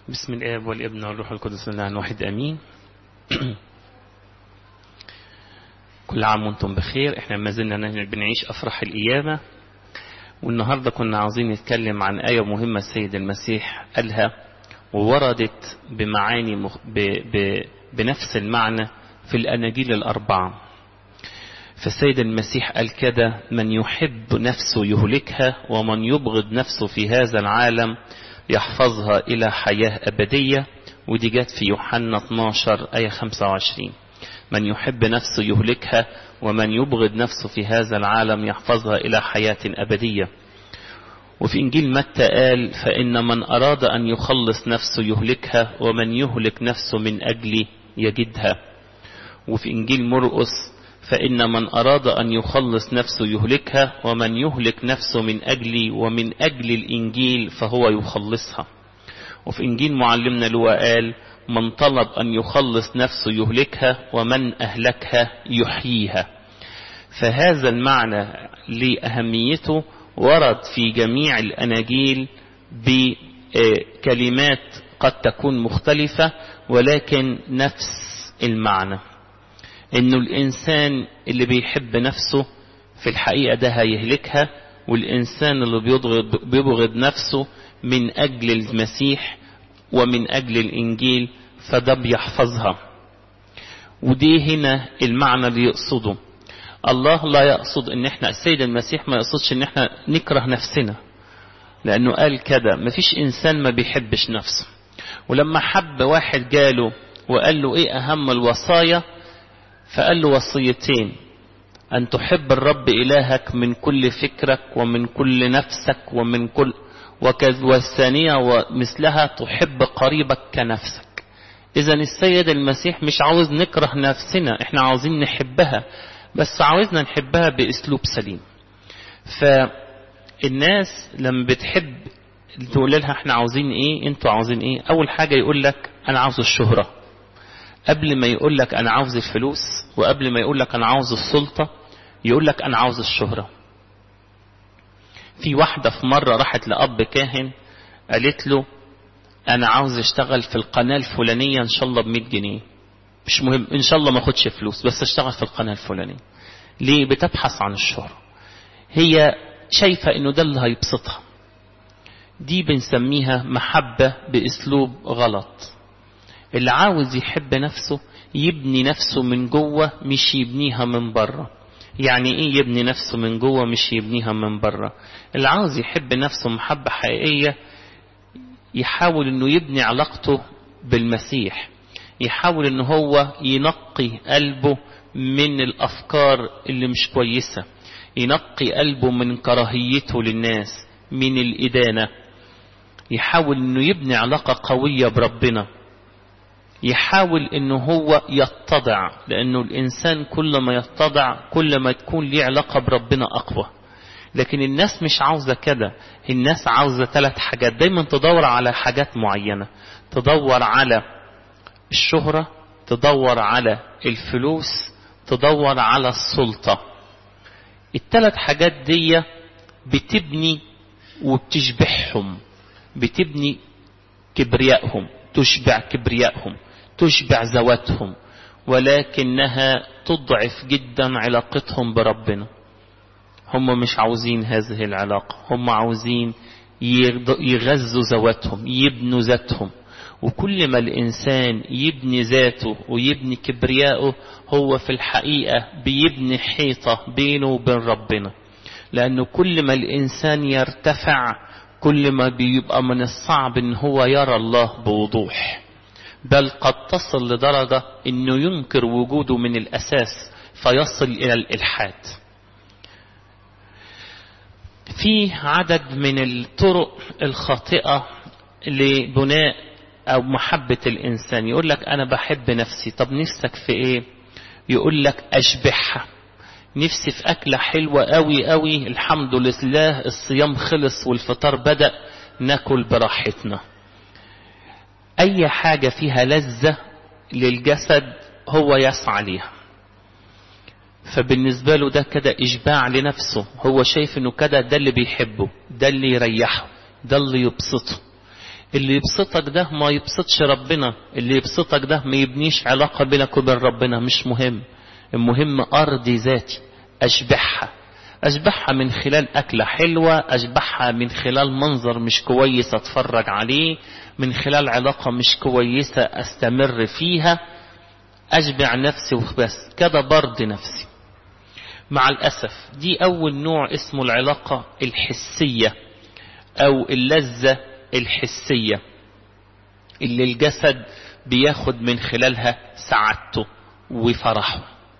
بسم الآب والابن والروح القدس الله الواحد أمين كل عام وانتم بخير احنا ما زلنا بنعيش أفراح القيامة والنهاردة كنا عاوزين نتكلم عن آية مهمة السيد المسيح قالها ووردت بمعاني مخ... ب... ب... بنفس المعنى في الأناجيل الأربعة فالسيد المسيح قال كده من يحب نفسه يهلكها ومن يبغض نفسه في هذا العالم يحفظها إلى حياة أبدية ودي جت في يوحنا 12 آية 25 من يحب نفسه يهلكها ومن يبغض نفسه في هذا العالم يحفظها إلى حياة أبدية وفي إنجيل متى قال فإن من أراد أن يخلص نفسه يهلكها ومن يهلك نفسه من أجلي يجدها وفي إنجيل مرقس فإن من أراد أن يخلص نفسه يهلكها ومن يهلك نفسه من أجلي ومن أجل الإنجيل فهو يخلصها وفي إنجيل معلمنا لو قال من طلب أن يخلص نفسه يهلكها ومن أهلكها يحييها فهذا المعنى لأهميته ورد في جميع الأناجيل بكلمات قد تكون مختلفة ولكن نفس المعنى انه الانسان اللي بيحب نفسه في الحقيقة ده هيهلكها والانسان اللي بيبغض, بيبغض نفسه من اجل المسيح ومن اجل الانجيل فده بيحفظها ودي هنا المعنى اللي يقصده الله لا يقصد ان احنا السيد المسيح ما يقصدش ان احنا نكره نفسنا لانه قال كده مفيش انسان ما بيحبش نفسه ولما حب واحد جاله وقال له ايه اهم الوصايا فقال له وصيتين أن تحب الرب إلهك من كل فكرك ومن كل نفسك ومن كل والثانية ومثلها تحب قريبك كنفسك إذا السيد المسيح مش عاوز نكره نفسنا إحنا عاوزين نحبها بس عاوزنا نحبها بأسلوب سليم فالناس لما بتحب تقول لها احنا عاوزين ايه انتوا عاوزين ايه اول حاجة يقول لك انا عاوز الشهرة قبل ما يقول لك أنا عاوز الفلوس وقبل ما يقول لك أنا عاوز السلطة يقول لك أنا عاوز الشهرة في واحدة في مرة راحت لأب كاهن قالت له أنا عاوز أشتغل في القناة الفلانية إن شاء الله بمئة جنيه مش مهم إن شاء الله ما أخدش فلوس بس أشتغل في القناة الفلانية ليه بتبحث عن الشهرة هي شايفة إنه ده اللي هيبسطها دي بنسميها محبة بأسلوب غلط اللي عاوز يحب نفسه يبني نفسه من جوه مش يبنيها من بره يعني ايه يبني نفسه من جوه مش يبنيها من بره اللي عاوز يحب نفسه محبة حقيقية يحاول انه يبني علاقته بالمسيح يحاول ان هو ينقي قلبه من الافكار اللي مش كويسة ينقي قلبه من كراهيته للناس من الادانة يحاول انه يبني علاقة قوية بربنا يحاول انه هو يتضع لانه الانسان كل ما يتضع كل ما تكون ليه علاقة بربنا اقوى لكن الناس مش عاوزة كده الناس عاوزة ثلاث حاجات دايما تدور على حاجات معينة تدور على الشهرة تدور على الفلوس تدور على السلطة الثلاث حاجات دي بتبني وبتشبعهم بتبني كبريائهم تشبع كبريائهم تشبع ذواتهم ولكنها تضعف جدا علاقتهم بربنا هم مش عاوزين هذه العلاقة هم عاوزين يغذوا ذواتهم يبنوا ذاتهم وكل ما الإنسان يبني ذاته ويبني كبرياءه هو في الحقيقة بيبني حيطة بينه وبين ربنا لأنه كل ما الإنسان يرتفع كل ما بيبقى من الصعب ان هو يرى الله بوضوح بل قد تصل لدرجة انه ينكر وجوده من الاساس فيصل الى الالحاد في عدد من الطرق الخاطئة لبناء او محبة الانسان يقول لك انا بحب نفسي طب نفسك في ايه يقول لك اشبعها نفسي في أكلة حلوة قوي قوي الحمد لله الصيام خلص والفطار بدأ ناكل براحتنا أي حاجة فيها لذة للجسد هو يسعى ليها فبالنسبة له ده كده إشباع لنفسه هو شايف إنه كده ده اللي بيحبه ده اللي يريحه ده اللي يبسطه اللي يبسطك ده ما يبسطش ربنا اللي يبسطك ده ما يبنيش علاقة بينك وبين ربنا مش مهم المهم أرضي ذاتي أشبعها أشبعها من خلال أكلة حلوة أشبعها من خلال منظر مش كويس أتفرج عليه من خلال علاقة مش كويسة أستمر فيها أشبع نفسي وبس كده برضي نفسي مع الأسف دي أول نوع اسمه العلاقة الحسية أو اللذة الحسية اللي الجسد بياخد من خلالها سعادته وفرحه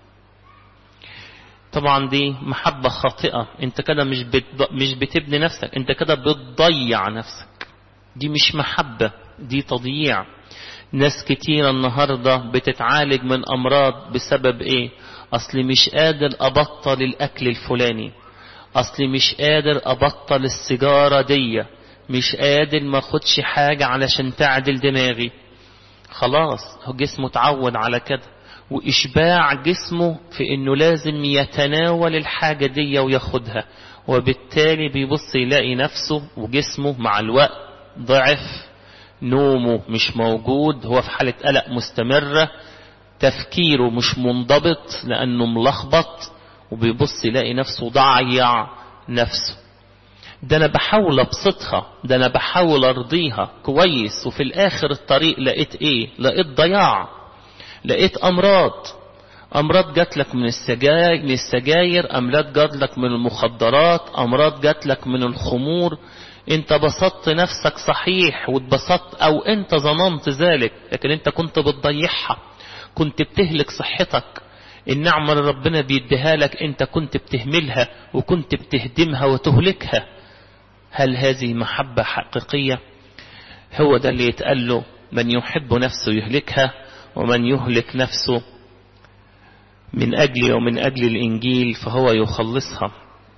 طبعا دي محبة خاطئة انت كده مش بت... مش بتبني نفسك انت كده بتضيع نفسك دي مش محبة دي تضييع ناس كتيرة النهاردة بتتعالج من أمراض بسبب إيه أصلي مش قادر أبطل الأكل الفلاني أصلي مش قادر أبطل السيجارة دي مش قادر ما أخدش حاجة علشان تعدل دماغي خلاص هو جسمه اتعود على كده وإشباع جسمه في إنه لازم يتناول الحاجة دي وياخدها وبالتالي بيبص يلاقي نفسه وجسمه مع الوقت ضعف نومه مش موجود هو في حالة قلق مستمرة تفكيره مش منضبط لأنه ملخبط وبيبص يلاقي نفسه ضيع نفسه ده أنا بحاول أبسطها ده أنا بحاول أرضيها كويس وفي الآخر الطريق لقيت إيه لقيت ضياع لقيت أمراض أمراض جات لك من السجاير من السجاير أمراض جات لك من المخدرات أمراض جات لك من الخمور انت بسطت نفسك صحيح واتبسطت او انت ظننت ذلك لكن انت كنت بتضيعها كنت بتهلك صحتك النعمة اللي ربنا بيديها لك انت كنت بتهملها وكنت بتهدمها وتهلكها هل هذه محبة حقيقية هو ده اللي يتقال له من يحب نفسه يهلكها ومن يهلك نفسه من أجل ومن أجل الإنجيل فهو يخلصها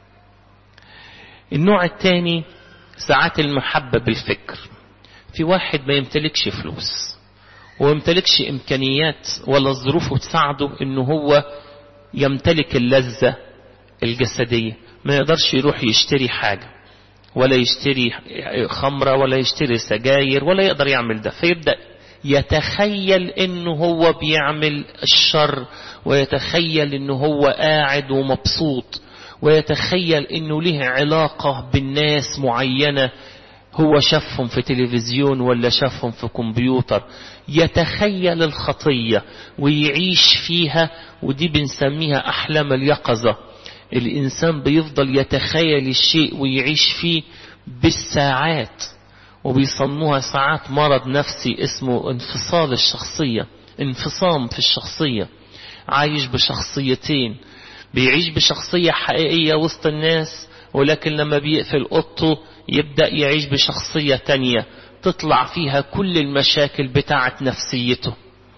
النوع الثاني ساعات المحبة بالفكر في واحد ما يمتلكش فلوس ويمتلكش إمكانيات ولا ظروفه تساعده إنه هو يمتلك اللذة الجسدية ما يقدرش يروح يشتري حاجة ولا يشتري خمرة ولا يشتري سجاير ولا يقدر يعمل ده فيبدأ يتخيل انه هو بيعمل الشر ويتخيل انه هو قاعد ومبسوط ويتخيل انه له علاقة بالناس معينة هو شافهم في تلفزيون ولا شافهم في كمبيوتر يتخيل الخطية ويعيش فيها ودي بنسميها أحلام اليقظة الإنسان بيفضل يتخيل الشيء ويعيش فيه بالساعات وبيسموها ساعات مرض نفسي اسمه انفصال الشخصية انفصام في الشخصية عايش بشخصيتين بيعيش بشخصية حقيقية وسط الناس ولكن لما بيقفل اوضته يبدأ يعيش بشخصية تانية تطلع فيها كل المشاكل بتاعة نفسيته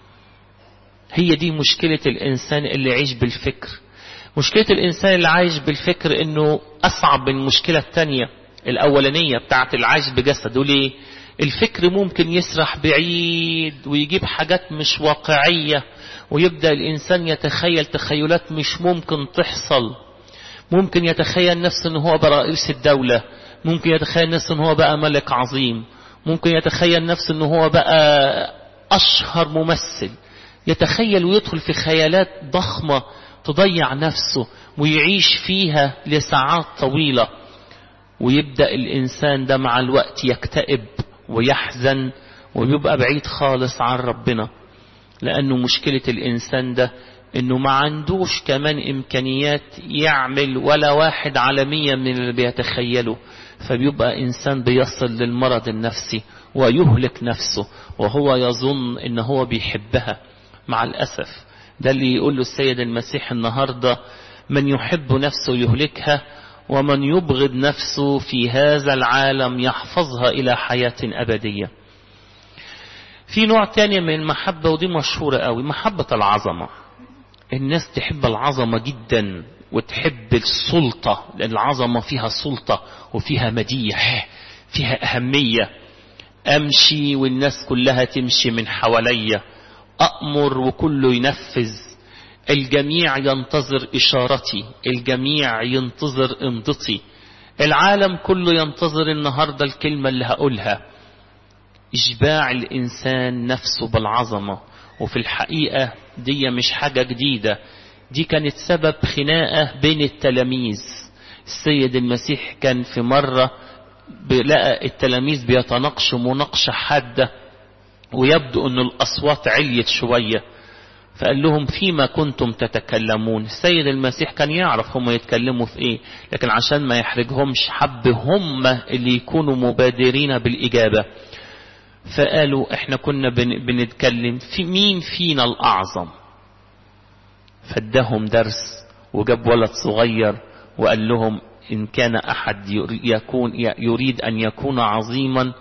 هي دي مشكلة الإنسان اللي يعيش بالفكر مشكلة الإنسان اللي عايش بالفكر إنه أصعب من المشكلة التانية الأولانية بتاعة العيش بجسده ليه الفكر ممكن يسرح بعيد ويجيب حاجات مش واقعية ويبدأ الإنسان يتخيل تخيلات مش ممكن تحصل ممكن يتخيل نفسه أنه هو بقى رئيس الدولة ممكن يتخيل نفسه أنه هو بقى ملك عظيم ممكن يتخيل نفسه أنه هو بقى أشهر ممثل يتخيل ويدخل في خيالات ضخمة تضيع نفسه ويعيش فيها لساعات طويلة ويبدأ الإنسان ده مع الوقت يكتئب ويحزن ويبقى بعيد خالص عن ربنا لأنه مشكلة الإنسان ده إنه ما عندوش كمان إمكانيات يعمل ولا واحد على مية من اللي بيتخيله فبيبقى إنسان بيصل للمرض النفسي ويهلك نفسه وهو يظن إن هو بيحبها مع الأسف ده اللي يقول له السيد المسيح النهاردة من يحب نفسه يهلكها ومن يبغض نفسه في هذا العالم يحفظها إلى حياة أبدية في نوع تاني من المحبة ودي مشهورة قوي محبة العظمة الناس تحب العظمة جدا وتحب السلطة لأن العظمة فيها سلطة وفيها مديح فيها أهمية أمشي والناس كلها تمشي من حواليا أأمر وكله ينفذ الجميع ينتظر إشارتي الجميع ينتظر امضتي العالم كله ينتظر النهاردة الكلمة اللي هقولها إشباع الإنسان نفسه بالعظمة وفي الحقيقة دي مش حاجة جديدة دي كانت سبب خناقة بين التلاميذ السيد المسيح كان في مرة لقى التلاميذ بيتناقشوا مناقشة حادة ويبدو أن الأصوات عليت شوية فقال لهم فيما كنتم تتكلمون السيد المسيح كان يعرف هم يتكلموا في ايه لكن عشان ما يحرجهمش حب هم اللي يكونوا مبادرين بالإجابة فقالوا احنا كنا بنتكلم في مين فينا الأعظم فادهم درس وجاب ولد صغير وقال لهم إن كان أحد يكون يريد أن يكون عظيما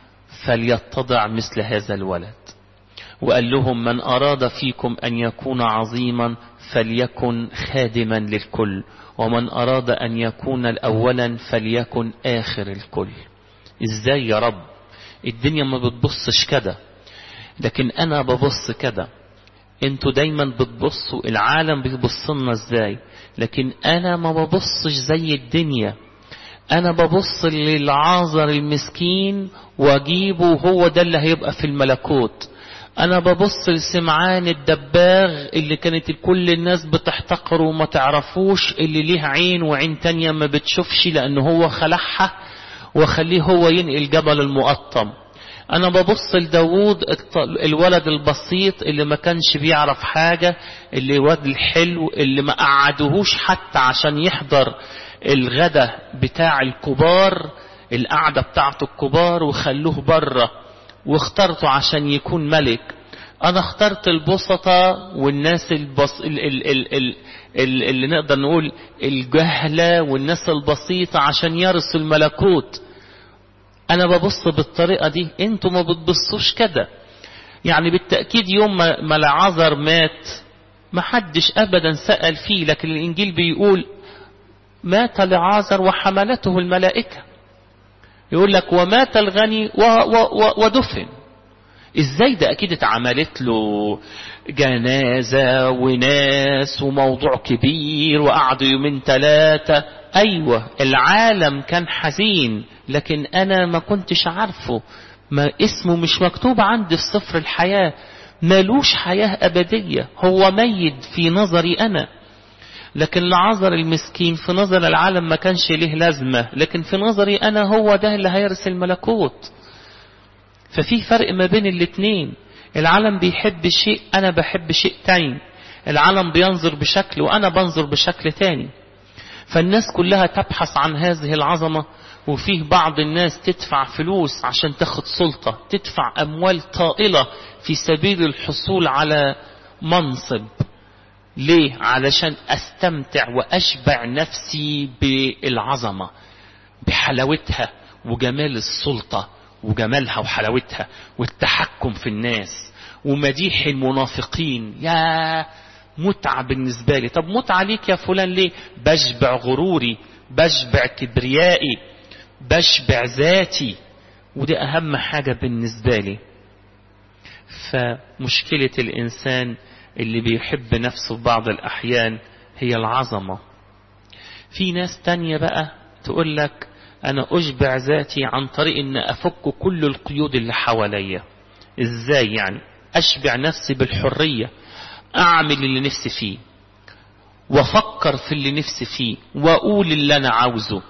فليتضع مثل هذا الولد وقال لهم من أراد فيكم أن يكون عظيما فليكن خادما للكل ومن أراد أن يكون الأولا فليكن آخر الكل إزاي يا رب الدنيا ما بتبصش كده لكن أنا ببص كده انتوا دايما بتبصوا العالم بيبص لنا ازاي لكن انا ما ببصش زي الدنيا انا ببص للعازر المسكين واجيبه هو ده اللي هيبقى في الملكوت انا ببص لسمعان الدباغ اللي كانت كل الناس بتحتقره وما تعرفوش اللي ليه عين وعين تانية ما بتشوفش لان هو خلعها وخليه هو ينقل جبل المقطم انا ببص لداوود الولد البسيط اللي ما كانش بيعرف حاجة اللي واد الحلو اللي ما قعدوهوش حتى عشان يحضر الغدا بتاع الكبار القعدة بتاعته الكبار وخلوه بره واخترته عشان يكون ملك انا اخترت البسطة والناس البص... ال... ال... ال... ال... ال... اللي نقدر نقول الجهلة والناس البسيطة عشان يرثوا الملكوت انا ببص بالطريقة دي انتوا ما بتبصوش كده يعني بالتأكيد يوم ما لعذر مات ما حدش ابدا سأل فيه لكن الانجيل بيقول مات لعازر وحملته الملائكة يقول لك ومات الغني و و و ودفن ازاي ده اكيد اتعملت له جنازة وناس وموضوع كبير وقعدوا يومين ثلاثة ايوه العالم كان حزين لكن انا ما كنتش عارفه ما اسمه مش مكتوب عندي في سفر الحياة مالوش حياة ابدية هو ميت في نظري انا لكن لعذر المسكين في نظر العالم ما كانش ليه لازمة لكن في نظري أنا هو ده اللي هيرث الملكوت ففي فرق ما بين الاتنين العالم بيحب شيء أنا بحب شيء تاني العالم بينظر بشكل وأنا بنظر بشكل تاني فالناس كلها تبحث عن هذه العظمة وفيه بعض الناس تدفع فلوس عشان تاخد سلطة تدفع أموال طائلة في سبيل الحصول على منصب ليه علشان استمتع واشبع نفسي بالعظمة بحلاوتها وجمال السلطة وجمالها وحلاوتها والتحكم في الناس ومديح المنافقين يا متعة بالنسبة لي طب متعة ليك يا فلان ليه بشبع غروري بشبع كبريائي بشبع ذاتي ودي اهم حاجة بالنسبة لي فمشكلة الانسان اللي بيحب نفسه في بعض الأحيان هي العظمة في ناس تانية بقى تقول لك أنا أشبع ذاتي عن طريق أن أفك كل القيود اللي حواليا إزاي يعني أشبع نفسي بالحرية أعمل اللي نفسي فيه وأفكر في اللي نفسي فيه وأقول اللي أنا عاوزه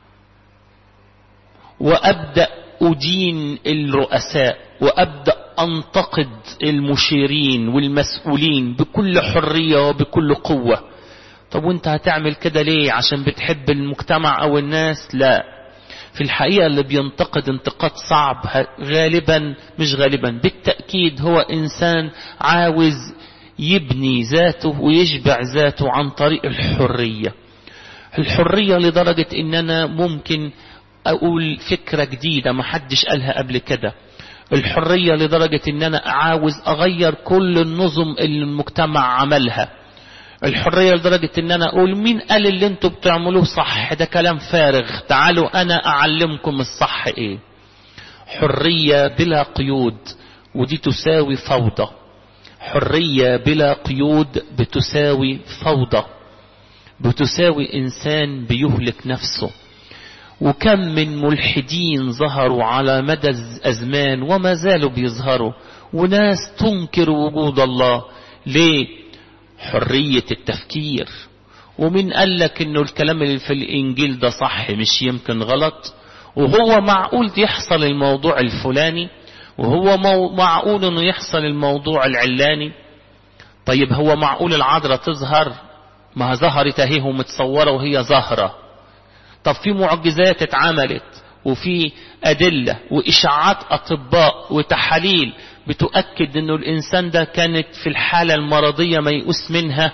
وأبدأ أدين الرؤساء وأبدأ أنتقد المشيرين والمسؤولين بكل حرية وبكل قوة طب وانت هتعمل كده ليه عشان بتحب المجتمع أو الناس لا في الحقيقة اللي بينتقد انتقاد صعب غالبا مش غالبا بالتأكيد هو إنسان عاوز يبني ذاته ويشبع ذاته عن طريق الحرية الحرية لدرجة ان انا ممكن اقول فكرة جديدة ما حدش قالها قبل كده الحرية لدرجة ان انا عاوز اغير كل النظم اللي المجتمع عملها الحرية لدرجة ان انا اقول مين قال اللي انتوا بتعملوه صح ده كلام فارغ تعالوا انا اعلمكم الصح ايه حرية بلا قيود ودي تساوي فوضى حرية بلا قيود بتساوي فوضى بتساوي انسان بيهلك نفسه وكم من ملحدين ظهروا على مدى الأزمان وما زالوا بيظهروا وناس تنكر وجود الله ليه حرية التفكير ومن قال لك انه الكلام اللي في الانجيل ده صح مش يمكن غلط وهو معقول يحصل الموضوع الفلاني وهو معقول انه يحصل الموضوع العلاني طيب هو معقول العذراء تظهر ما ظهرت اهي ومتصورة وهي ظاهرة طب في معجزات اتعملت وفي أدلة وإشاعات أطباء وتحاليل بتؤكد أنه الإنسان ده كانت في الحالة المرضية ميؤوس منها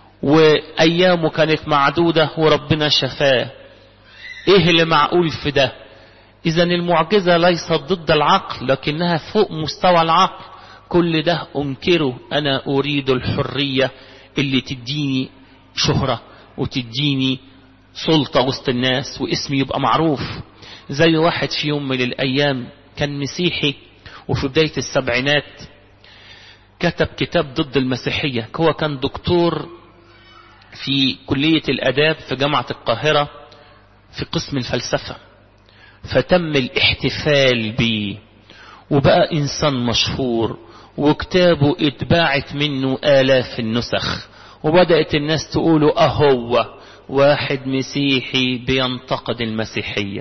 وأيامه كانت معدودة وربنا شفاه إيه اللي معقول في ده إذا المعجزة ليست ضد العقل لكنها فوق مستوى العقل كل ده أنكره أنا أريد الحرية اللي تديني شهرة وتديني سلطة وسط الناس واسمي يبقى معروف زي واحد في يوم من الأيام كان مسيحي وفي بداية السبعينات كتب كتاب ضد المسيحية هو كان دكتور في كلية الأداب في جامعة القاهرة في قسم الفلسفة فتم الاحتفال به وبقى إنسان مشهور وكتابه اتباعت منه آلاف النسخ وبدأت الناس تقولوا أهو واحد مسيحي بينتقد المسيحية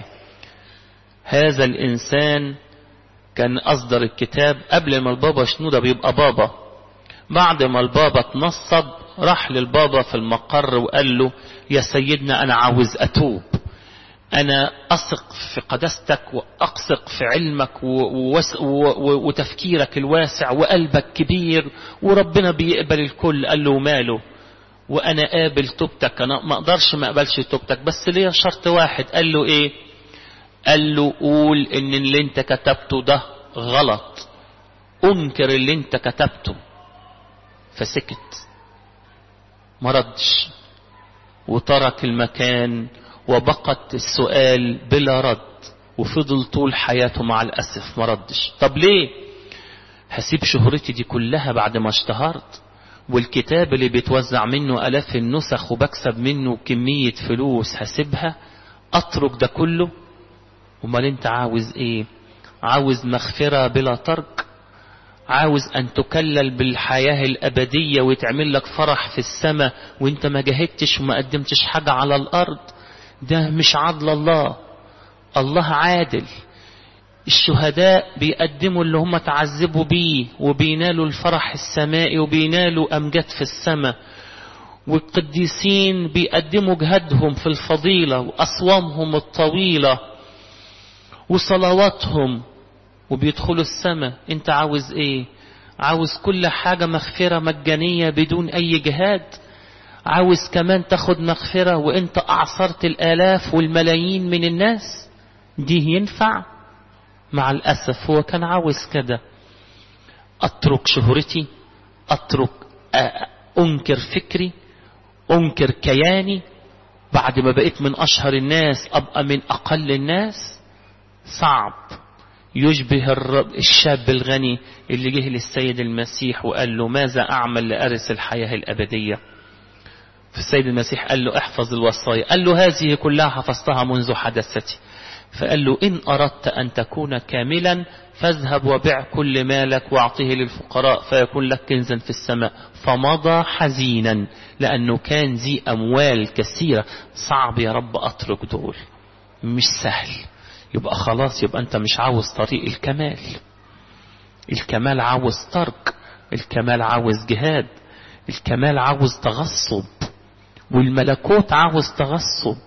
هذا الإنسان كان أصدر الكتاب قبل ما البابا شنودة بيبقى بابا بعد ما البابا اتنصب راح للبابا في المقر وقال له يا سيدنا أنا عاوز أتوب أنا أثق في قداستك وأقثق في علمك وتفكيرك الواسع وقلبك كبير وربنا بيقبل الكل قال له ماله وأنا قابل توبتك أنا ما أقدرش ما أقبلش توبتك بس ليا شرط واحد قال له إيه قال له قول إن اللي أنت كتبته ده غلط أنكر اللي أنت كتبته فسكت ما ردش وترك المكان وبقت السؤال بلا رد وفضل طول حياته مع الأسف ما ردش طب ليه هسيب شهرتي دي كلها بعد ما اشتهرت والكتاب اللي بيتوزع منه ألاف النسخ وبكسب منه كمية فلوس هسيبها أترك ده كله امال انت عاوز ايه عاوز مغفرة بلا ترك عاوز أن تكلل بالحياة الأبدية ويتعمل لك فرح في السماء وانت ما جهدتش وما قدمتش حاجة على الأرض ده مش عدل الله الله عادل الشهداء بيقدموا اللي هم تعذبوا بيه وبينالوا الفرح السمائي وبينالوا أمجاد في السماء والقديسين بيقدموا جهدهم في الفضيلة وأصوامهم الطويلة وصلواتهم وبيدخلوا السماء انت عاوز ايه عاوز كل حاجة مغفرة مجانية بدون اي جهاد عاوز كمان تاخد مغفرة وانت اعصرت الالاف والملايين من الناس دي ينفع مع الاسف هو كان عاوز كده اترك شهرتي اترك انكر فكري انكر كياني بعد ما بقيت من اشهر الناس ابقى من اقل الناس صعب يشبه الشاب الغني اللي جه للسيد المسيح وقال له ماذا أعمل لأرث الحياة الأبدية فالسيد المسيح قال له احفظ الوصايا قال له هذه كلها حفظتها منذ حدثتي فقال له إن أردت أن تكون كاملا فاذهب وبع كل مالك واعطيه للفقراء فيكون لك كنزا في السماء فمضى حزينا لأنه كان ذي أموال كثيرة صعب يا رب أترك دول مش سهل يبقى خلاص يبقى أنت مش عاوز طريق الكمال الكمال عاوز ترك الكمال عاوز جهاد الكمال عاوز تغصب والملكوت عاوز تغصب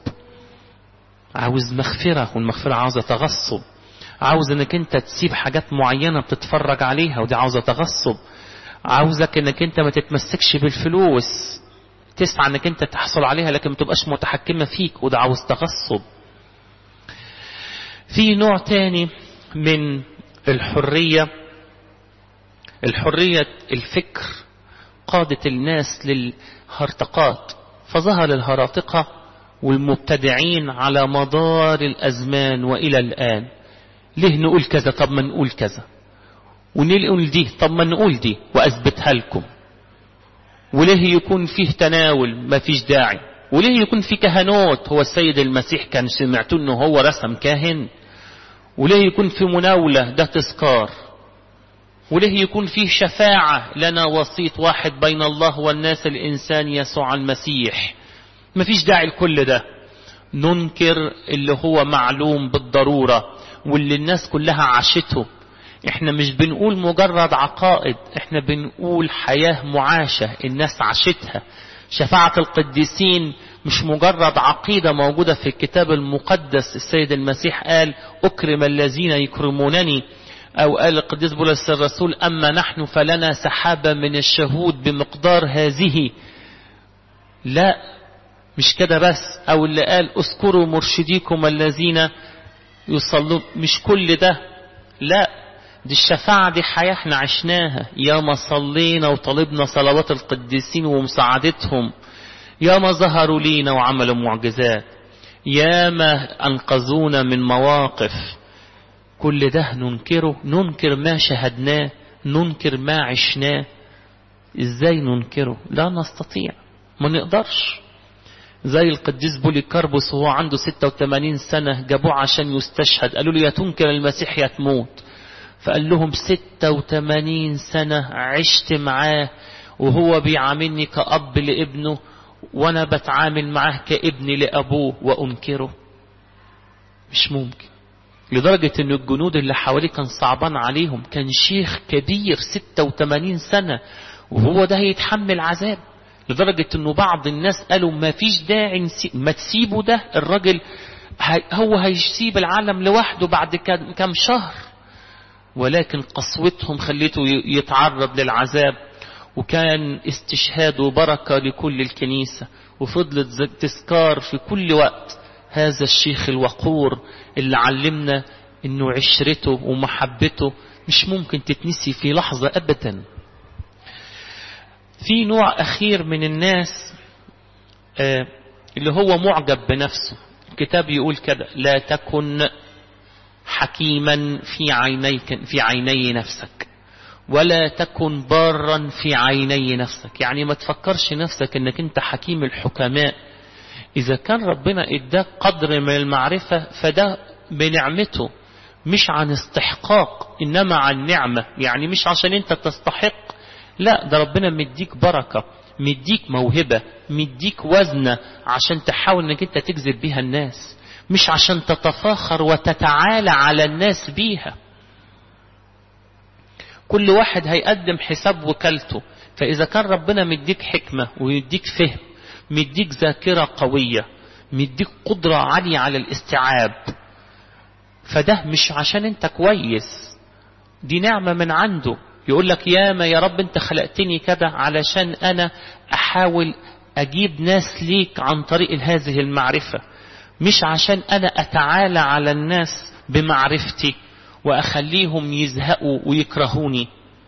عاوز مغفرة والمغفرة عاوزة تغصب عاوز انك انت تسيب حاجات معينة بتتفرج عليها ودي عاوزة تغصب عاوزك انك انت ما تتمسكش بالفلوس تسعى انك انت تحصل عليها لكن ما تبقاش متحكمة فيك وده عاوز تغصب في نوع تاني من الحرية الحرية الفكر قادت الناس للهرطقات فظهر الهراطقة والمبتدعين على مدار الأزمان وإلى الآن ليه نقول كذا طب ما نقول كذا ونقول نقول دي طب ما نقول دي وأثبتها لكم وليه يكون فيه تناول ما فيش داعي وليه يكون في كهنوت هو السيد المسيح كان سمعتوا انه هو رسم كاهن وليه يكون في مناولة ده تذكار وليه يكون فيه شفاعة لنا وسيط واحد بين الله والناس الإنسان يسوع المسيح مفيش داعي لكل ده ننكر اللي هو معلوم بالضرورة واللي الناس كلها عاشته احنا مش بنقول مجرد عقائد احنا بنقول حياة معاشة الناس عاشتها شفاعة القديسين مش مجرد عقيدة موجودة في الكتاب المقدس السيد المسيح قال أكرم الذين يكرمونني أو قال القديس بولس الرسول أما نحن فلنا سحابة من الشهود بمقدار هذه لا مش كده بس أو اللي قال اذكروا مرشديكم الذين يصلون مش كل ده لا دي الشفاعة دي حياة احنا عشناها ياما صلينا وطلبنا صلوات القديسين ومساعدتهم ياما ظهروا لينا وعملوا معجزات ياما أنقذونا من مواقف كل ده ننكره ننكر ما شهدناه ننكر ما عشناه ازاي ننكره لا نستطيع ما نقدرش زي القديس بوليكاربوس وهو عنده 86 سنة جابوه عشان يستشهد قالوا له يا تنكر المسيح يا تموت فقال لهم 86 سنة عشت معاه وهو بيعاملني كأب لابنه وانا بتعامل معاه كابن لأبوه وأنكره مش ممكن لدرجة ان الجنود اللي حواليه كان صعبان عليهم كان شيخ كبير 86 سنة وهو ده هيتحمل عذاب لدرجة انه بعض الناس قالوا ما فيش داعي ما تسيبه ده الراجل هو هيسيب العالم لوحده بعد كام شهر ولكن قسوتهم خليته يتعرض للعذاب وكان استشهاد وبركة لكل الكنيسة وفضلت تذكار في كل وقت هذا الشيخ الوقور اللي علمنا انه عشرته ومحبته مش ممكن تتنسي في لحظة ابدا في نوع اخير من الناس آه اللي هو معجب بنفسه الكتاب يقول كده لا تكن حكيما في عينيك في عيني نفسك ولا تكن بارا في عيني نفسك يعني ما تفكرش نفسك انك انت حكيم الحكماء اذا كان ربنا اداك قدر من المعرفة فده بنعمته مش عن استحقاق انما عن نعمة يعني مش عشان انت تستحق لا ده ربنا مديك بركة مديك موهبة مديك وزنة عشان تحاول انك انت تجذب بيها الناس مش عشان تتفاخر وتتعالى على الناس بيها كل واحد هيقدم حساب وكالته فإذا كان ربنا مديك حكمة ويديك فهم مديك ذاكرة قوية مديك قدرة عالية على الاستيعاب فده مش عشان انت كويس دي نعمة من عنده يقول لك يا ما يا رب انت خلقتني كده علشان انا احاول اجيب ناس ليك عن طريق هذه المعرفة مش عشان انا اتعالى على الناس بمعرفتي واخليهم يزهقوا ويكرهوني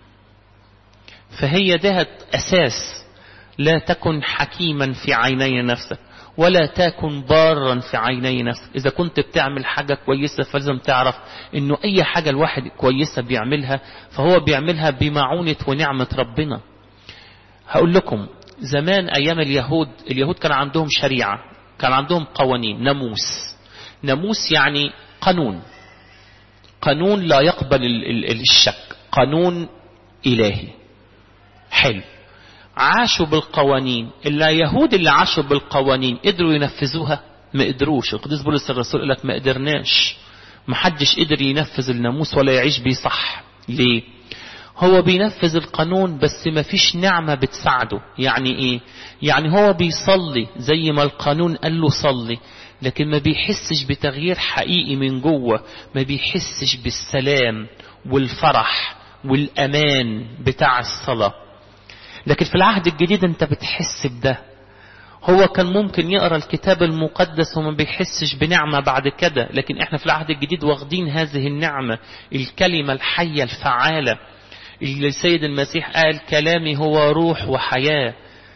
فهي ده اساس لا تكن حكيما في عيني نفسك ولا تكن بارا في عيني نفسك إذا كنت بتعمل حاجة كويسة فلازم تعرف إنه أي حاجة الواحد كويسة بيعملها فهو بيعملها بمعونة ونعمة ربنا هقول لكم زمان أيام اليهود اليهود كان عندهم شريعة كان عندهم قوانين ناموس ناموس يعني قانون قانون لا يقبل الشك قانون إلهي حلو عاشوا بالقوانين إلا يهود اللي عاشوا بالقوانين قدروا ينفذوها ما قدروش القديس بولس الرسول قال لك ما قدرناش ما حدش قدر ينفذ الناموس ولا يعيش بيه صح ليه هو بينفذ القانون بس ما فيش نعمة بتساعده يعني ايه يعني هو بيصلي زي ما القانون قال له صلي لكن ما بيحسش بتغيير حقيقي من جوه ما بيحسش بالسلام والفرح والأمان بتاع الصلاة لكن في العهد الجديد انت بتحس بده هو كان ممكن يقرا الكتاب المقدس وما بيحسش بنعمه بعد كده لكن احنا في العهد الجديد واخدين هذه النعمه الكلمه الحيه الفعاله اللي السيد المسيح قال كلامي هو روح وحياه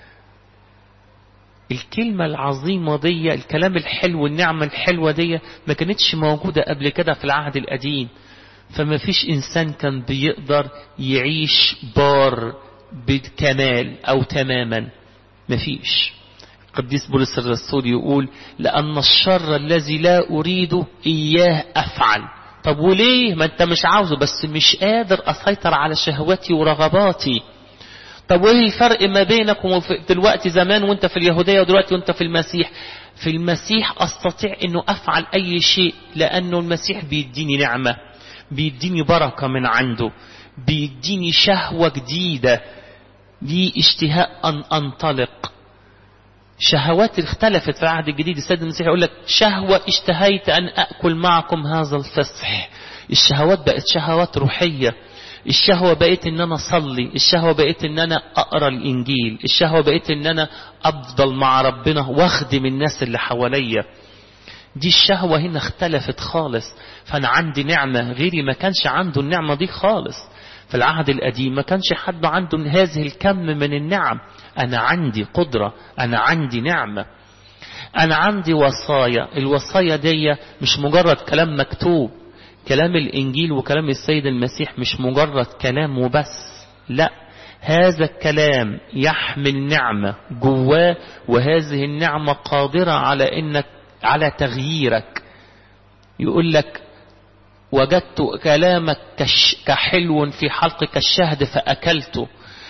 الكلمة العظيمة دي الكلام الحلو النعمة الحلوة دي ما كانتش موجودة قبل كده في العهد القديم فما فيش إنسان كان بيقدر يعيش بار بالكمال أو تماما مفيش القديس بولس الرسول يقول لأن الشر الذي لا أريده إياه أفعل طب وليه ما انت مش عاوزه بس مش قادر أسيطر على شهواتي ورغباتي طب وايه الفرق ما بينك دلوقتي زمان وانت في اليهودية ودلوقتي وانت في المسيح في المسيح استطيع انه افعل اي شيء لانه المسيح بيديني نعمة بيديني بركة من عنده بيديني شهوة جديدة لي اشتهاء ان انطلق شهوات اختلفت في العهد الجديد السيد المسيح يقول لك شهوة اشتهيت ان اكل معكم هذا الفصح الشهوات بقت شهوات روحية الشهوة بقيت ان انا اصلي الشهوة بقيت ان انا اقرا الانجيل الشهوة بقيت ان انا افضل مع ربنا واخدم الناس اللي حواليا دي الشهوة هنا اختلفت خالص فانا عندي نعمة غيري ما كانش عنده النعمة دي خالص في العهد القديم ما كانش حد عنده هذه الكم من النعم انا عندي قدرة انا عندي نعمة انا عندي وصايا الوصايا دي مش مجرد كلام مكتوب كلام الإنجيل وكلام السيد المسيح مش مجرد كلام وبس لا هذا الكلام يحمل نعمة جواه وهذه النعمة قادرة على إنك على تغييرك يقول لك وجدت كلامك كش كحلو في حلقك الشهد فأكلته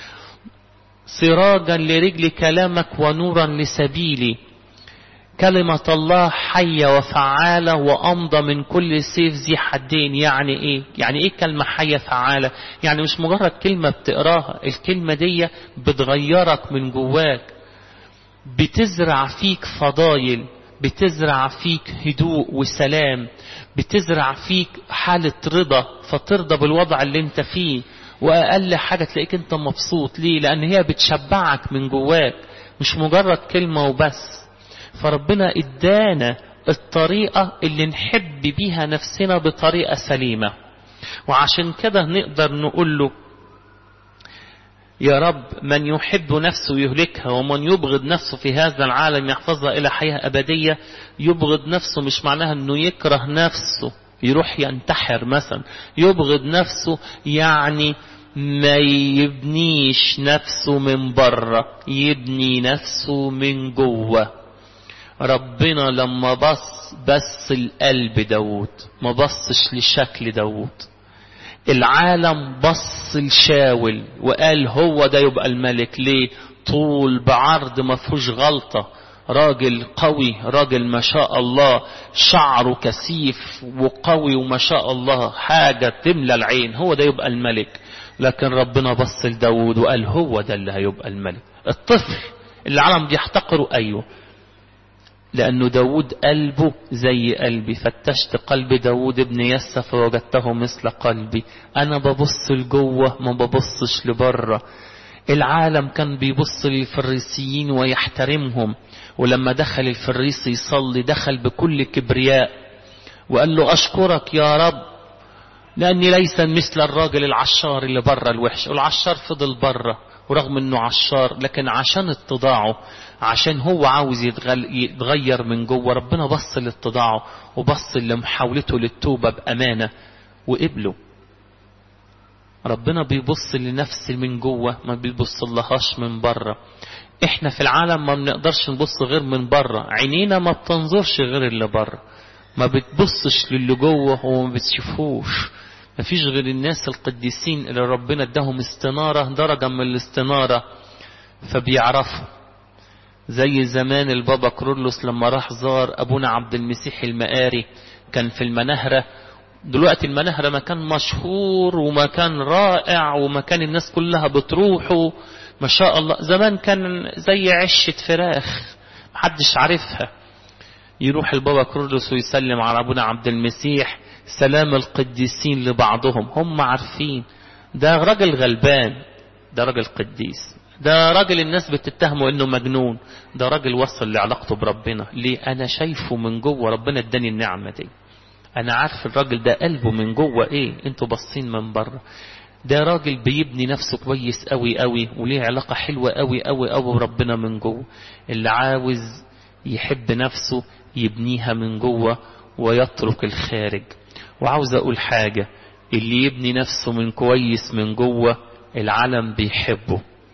سراجا لرجل كلامك ونورا لسبيلي كلمة الله حية وفعالة وأمضى من كل سيف ذي حدين يعني إيه؟ يعني إيه كلمة حية فعالة؟ يعني مش مجرد كلمة بتقراها الكلمة دي بتغيرك من جواك بتزرع فيك فضايل بتزرع فيك هدوء وسلام بتزرع فيك حالة رضا فترضى بالوضع اللي انت فيه وأقل حاجة تلاقيك انت مبسوط ليه؟ لأن هي بتشبعك من جواك مش مجرد كلمة وبس فربنا ادانا الطريقة اللي نحب بيها نفسنا بطريقة سليمة وعشان كده نقدر نقول له يا رب من يحب نفسه يهلكها ومن يبغض نفسه في هذا العالم يحفظها إلى حياة أبدية يبغض نفسه مش معناها أنه يكره نفسه يروح ينتحر مثلا يبغض نفسه يعني ما يبنيش نفسه من بره يبني نفسه من جوه ربنا لما بص بس القلب داود ما بصش لشكل داود العالم بص لشاول وقال هو ده يبقى الملك ليه طول بعرض ما فيهوش غلطة راجل قوي راجل ما شاء الله شعره كثيف وقوي وما شاء الله حاجة تملى العين هو ده يبقى الملك لكن ربنا بص لداود وقال هو ده اللي هيبقى الملك الطفل اللي العالم بيحتقره أيوه لأنه داود قلبه زي قلبي فتشت قلب داود ابن يسى فوجدته مثل قلبي أنا ببص لجوه ما ببصش لبره العالم كان بيبص للفريسيين ويحترمهم ولما دخل الفريسي يصلي دخل بكل كبرياء وقال له أشكرك يا رب لأني ليس مثل الراجل العشار اللي بره الوحش والعشار فضل بره ورغم انه عشار لكن عشان اتضاعه عشان هو عاوز يتغير من جوه ربنا بص لاتضاعه وبص لمحاولته للتوبة بأمانة وقبله ربنا بيبص لنفس من جوه ما بيبص لهاش من بره احنا في العالم ما بنقدرش نبص غير من بره عينينا ما بتنظرش غير اللي بره ما بتبصش للي جوه وما بتشوفوش ما فيش غير الناس القديسين اللي ربنا اداهم استنارة درجة من الاستنارة فبيعرفوا زي زمان البابا كرولوس لما راح زار أبونا عبد المسيح المقاري كان في المنهرة دلوقتي المنهرة مكان مشهور ومكان رائع ومكان الناس كلها بتروحه ما شاء الله زمان كان زي عشة فراخ محدش عارفها يروح البابا كرولوس ويسلم على أبونا عبد المسيح سلام القديسين لبعضهم هم عارفين ده راجل غلبان ده راجل قديس ده راجل الناس بتتهمه انه مجنون ده راجل وصل لعلاقته بربنا ليه انا شايفه من جوه ربنا اداني النعمه دي انا عارف الراجل ده قلبه من جوه ايه انتوا باصين من بره ده راجل بيبني نفسه كويس قوي قوي وليه علاقه حلوه قوي قوي قوي بربنا من جوه اللي عاوز يحب نفسه يبنيها من جوه ويترك الخارج وعاوز اقول حاجه اللي يبني نفسه من كويس من جوه العالم بيحبه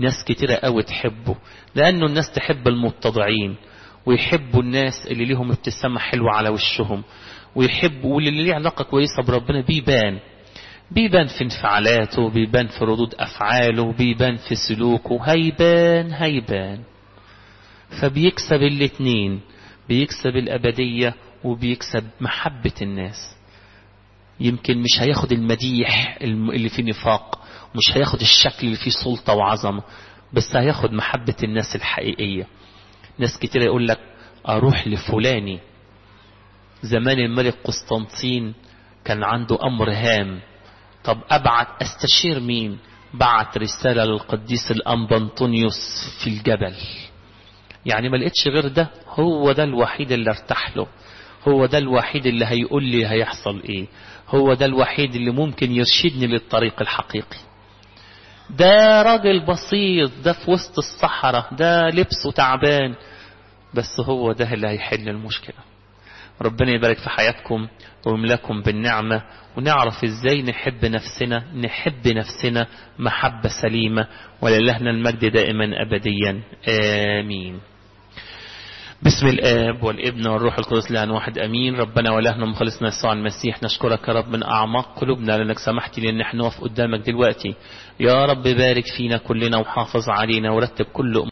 ناس كتيرة قوي تحبه لأنه الناس تحب المتضعين ويحبوا الناس اللي ليهم ابتسامة حلوة على وشهم ويحبوا واللي ليه علاقة كويسة بربنا بيبان بيبان في انفعالاته بيبان في ردود أفعاله بيبان في سلوكه هيبان هيبان فبيكسب الاتنين بيكسب الأبدية وبيكسب محبة الناس يمكن مش هياخد المديح اللي فيه نفاق مش هياخد الشكل اللي فيه سلطة وعظمة بس هياخد محبة الناس الحقيقية ناس كتير يقول لك أروح لفلاني زمان الملك قسطنطين كان عنده أمر هام طب أبعت أستشير مين بعت رسالة للقديس الأنبا أنطونيوس في الجبل يعني ما لقيتش غير ده هو ده الوحيد اللي ارتاح له هو ده الوحيد اللي هيقول لي هيحصل ايه هو ده الوحيد اللي ممكن يرشدني للطريق الحقيقي ده راجل بسيط ده في وسط الصحراء ده لبسه تعبان بس هو ده اللي هيحل المشكلة ربنا يبارك في حياتكم ويملاكم بالنعمة ونعرف ازاي نحب نفسنا نحب نفسنا محبة سليمة وللهنا المجد دائما أبديا آمين بسم الآب والابن والروح القدس لأن واحد أمين ربنا ولهنا مخلصنا يسوع المسيح نشكرك يا رب من أعماق قلوبنا لأنك سمحت لي أن احنا نقف قدامك دلوقتي يا رب بارك فينا كلنا وحافظ علينا ورتب كل